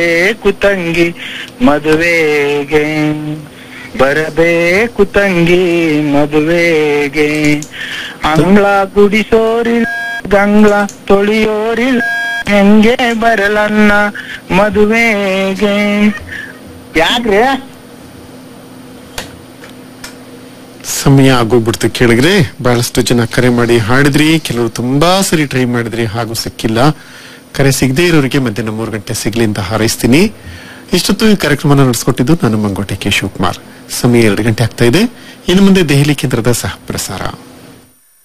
ಬೇಕು ತಂಗಿ ಮದುವೆಗೆ ಬರಬೇಕು ತಂಗಿ ಮದುವೆಗೆ ಅಂಗ್ಳ ಗುಡಿಸೋರಿಲ್ಲ ಗಂಗ್ಳ ತೊಳಿಯೋರಿಲ್ಲ ಹೆಂಗೆ ಬರಲನ್ನ ಮದುವೆಗೆ ಯಾಕ್ರೆ ಸಮಯ ಆಗೋಗ್ಬಿಡ್ತು ಕೇಳಿದ್ರೆ ಬಹಳಷ್ಟು ಜನ ಕರೆ ಮಾಡಿ ಹಾಡಿದ್ರಿ ಕೆಲವರು ತುಂಬಾ ಸರಿ ಟ್ರೈ ಮಾಡಿದ್ರಿ ಹಾಗೂ ಸಿಕ್ಕಿಲ್ಲ ಕರೆ ಸಿಗದೆ ಇರೋರಿಗೆ ಮಧ್ಯಾಹ್ನ ಮೂರು ಗಂಟೆ ಸಿಗ್ಲಿ ಅಂತ ಹಾರೈಸ್ತೀನಿ ಇಷ್ಟೊತ್ತು ಈ ಕಾರ್ಯಕ್ರಮನ ನಡೆಸ್ಕೊಟ್ಟಿದ್ದು ನಾನು ಮಂಗೋಟೆ ಕೆ ಶಿವಕುಮಾರ್ ಸಮಯ ಎರಡು ಗಂಟೆ ಆಗ್ತಾ ಇದೆ ಇನ್ನು ಮುಂದೆ ದೆಹಲಿ ಕೇಂದ್ರದ ಸಹ ಪ್ರಸಾರ